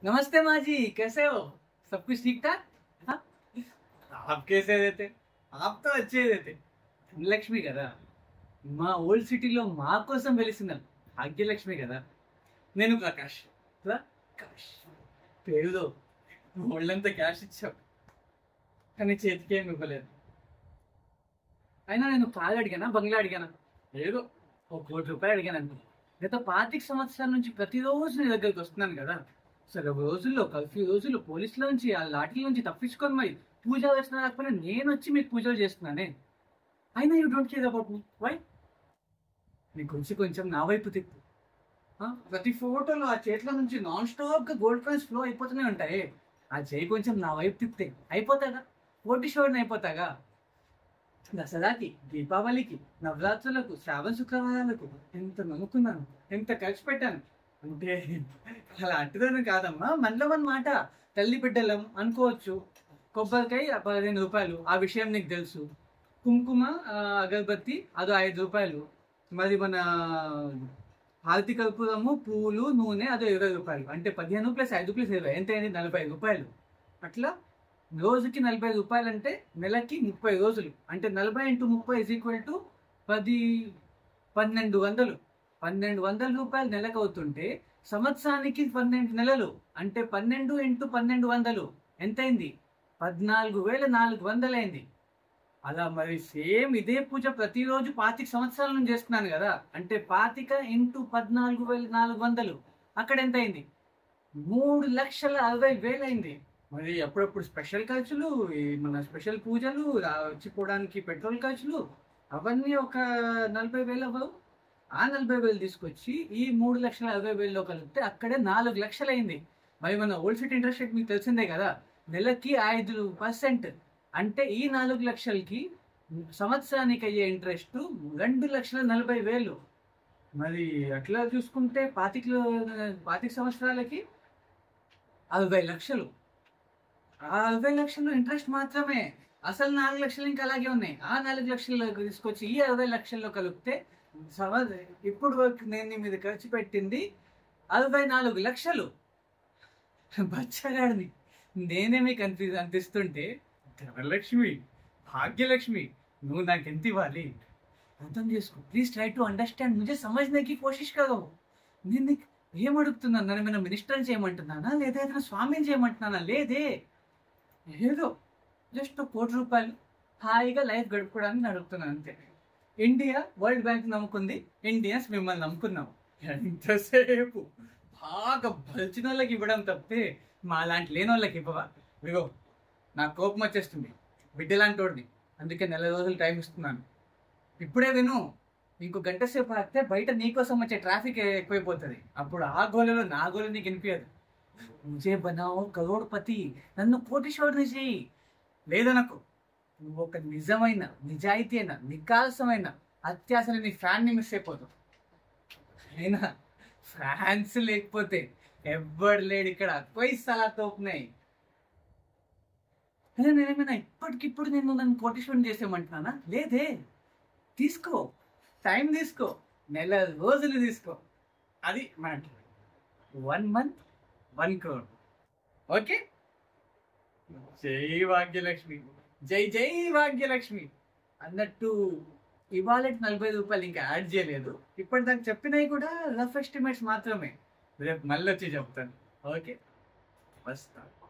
नमस्ते माँ जी कैसे हो सब कुछ ठीक ठाक हाँ? आप कैसे देते आप तो अच्छे देते ధనలక్ష్మి కదా మా ఓల్డ్ సిటీలో మా కోసం వెలిసినాను భాగ్యలక్ష్మి కదా నేను ప్రకాష్ ప్రకాష్ పేరులో ఒళ్ళంతా క్యాష్ ఇచ్చావు కానీ చేతికి ఏమి ఇవ్వలేదు అయినా నేను కారు అడిగానా బంగ్లా అడిగానా ఏదో ఒక కోటి రూపాయలు అడిగాను అనుకో గత పాతిక సంవత్సరాల నుంచి ప్రతిరోజు నీ దగ్గరికి వస్తున్నాను కదా సరే ఒక రోజుల్లో కర్ఫ్యూ రోజుల్లో పోలీసుల నుంచి ఆ లాఠీల నుంచి తప్పించుకొని మరి పూజ వేసిన రాకపోయినా నేను వచ్చి మీకు పూజలు చేస్తున్నానే అయినా you don't care about me why నీ కొంచెం కొంచెం నా వైపు తిప్పు ఆ, ప్రతి ఫోటోలో ఆ చేతిలో నుంచి నాన్ స్టాప్ గా గోల్డ్ కాయిన్స్ ఫ్లో అయిపోతూనే ఉంటాయి ఆ చేయి కొంచెం నా వైపు తిప్పితే అయిపోతాగా కోటి షోడ్ని అయిపోతాగా దసరాకి దీపావళికి నవరాత్రులకు శ్రావణ శుక్రవారాలకు ఎంత నమ్ముకున్నాను ఎంత ఖర్చు పెట్టాను అంటే అలా అంటుదని కాదమ్మా మనలో మన మాట తల్లి బిడ్డలం అనుకోవచ్చు కొబ్బరికాయ పదిహేను రూపాయలు ఆ విషయం నీకు తెలుసు కుంకుమ ఆ, అగరబత్తి అదో ఐదు రూపాయలు మరి మన హారతి కర్పూరము పువ్వులు నూనె అదో ఇరవై రూపాయలు అంటే పదిహేను ప్లస్ ఐదు ప్లస్ ఇరవై ఎంత అయింది నలభై రూపాయలు అట్లా రోజుకి నలభై రూపాయలు అంటే నెలకి ముప్పై రోజులు అంటే నలభై ఇంటూ ముప్పై ఇజ్ ఈక్వల్ టు పది పన్నెండు వందలు పన్నెండు వందల రూపాయలు నెలకు అవుతుంటే సంవత్సరానికి పన్నెండు నెలలు అంటే పన్నెండు ఇంటూ పన్నెండు వందలు ఎంతైంది పద్నాలుగు వేల నాలుగు వందలైంది అలా మరి సేమ్ ఇదే పూజ ప్రతిరోజు పాతిక సంవత్సరాల నుంచి చేస్తున్నాను కదా అంటే పాతిక ఇంటూ పద్నాలుగు వేల నాలుగు వందలు అక్కడ ఎంత అయింది మూడు లక్షల అరవై వేలు అయింది మరి అప్పుడప్పుడు స్పెషల్ ఖర్చులు ఈ మన స్పెషల్ పూజలు రా- వచ్చిపోవడానికి పెట్రోల్ ఖర్చులు అవన్నీ ఒక నలభై వేలు అవ్వవు ఆ నలభై వేలు తీసుకొచ్చి ఈ మూడు లక్షల అరవై వేలలో కలిపితే అక్కడే నాలుగు లక్షలు అయింది మరి మన ఓల్డ్ సిటీ ఇంట్రెస్ట్ రేట్ మీకు తెలిసిందే కదా నెలకి ఐదు పర్సెంట్ అంటే ఈ నాలుగు లక్షలకి సంవత్సరానికి అయ్యే ఇంట్రెస్ట్ రెండు లక్షల నలభై వేలు మరి అట్లా చూసుకుంటే పాతిక పాతిక సంవత్సరాలకి అరవై లక్షలు ఆ అరవై లక్షలు ఇంట్రెస్ట్ మాత్రమే అసలు నాలుగు లక్షలు ఇంకా అలాగే ఉన్నాయి ఆ నాలుగు లక్షలు తీసుకొచ్చి ఈ అరవై లక్షల్లో కలిపితే సమ- ఇప్పుడు వరకు నేను నీ మీద ఖర్చు పెట్టింది అరవై నాలుగు లక్షలు బచ్చగాడిని నేనే మీకు అనిపి అనిపిస్తుంటే ధనలక్ష్మి భాగ్యలక్ష్మి నువ్వు నాకు ఎంత ఇవ్వాలి అర్థం చేసుకో ప్లీజ్ ట్రై టు అండర్స్టాండ్ ముझे समझने की कोशिश करो నేను నీకు ఏం అడుగుతున్నాను నన్ను ఏమైనా మినిస్టర్ చేయమంటున్నానా లేదా ఏదైనా స్వామిని చేయమంటున్నానా లేదే ఏదో జస్ట్ కోటి రూపాయలు హాయిగా లైఫ్ గడుపుకోవడానికి అడుగుతున్నాను అంతే ఇండియా వరల్డ్ బ్యాంక్ నమ్ముకుంది ఇండియన్స్ మిమ్మల్ని నమ్ముకున్నాం ఎంతసేపు బాగా బలిచిన వాళ్ళకి ఇవ్వడం తప్పితే మా లాంటి లేని వాళ్ళకి ఇవ్వవా ఇగో నాకు కోపం వచ్చేస్తుంది బిడ్డలాంటి వాడిని అందుకే నెల రోజులు టైం ఇస్తున్నాను ఇప్పుడే విను ఇంకో గంట సేపు ఆగితే బయట నీకోసం వచ్చే ట్రాఫిక్ ఎక్కువైపోతుంది అప్పుడు ఆ గోలలో నా గోల నీకు వినిపించదు ముజే బనావు కరోడ్పతి నన్ను కోటీశ్వరుని చేయి లేదనకు నువ్వు ఒక నిజమైన నిజాయితీ అయిన నికాల్సమైన అత్యాసని నీ ఫ్యాన్ని మిస్ అయిపోతావు అయినా ఫ్యాన్స్ లేకపోతే ఎవ్వడు లేడు ఇక్కడ కొయి సలా తోపునాయి అదే నేనేమైనా ఇప్పటికిప్పుడు నేను నన్ను కోటీశ్వరుని చేసేయమంటున్నానా లేదే తీసుకో టైం తీసుకో నెల రోజులు తీసుకో అది matter one month one crore okay జై భాగ్యలక్ష్మి జై జై భాగ్యలక్ష్మి అన్నట్టు ఇవాళ నలభై రూపాయలు ఇంకా యాడ్ చేయలేదు ఇప్పటిదాకా చెప్పినవి కూడా రఫ్ ఎస్టిమేట్స్ మాత్రమే రేపు మళ్ళీ వచ్చి చెప్తాను ఓకే వస్తాను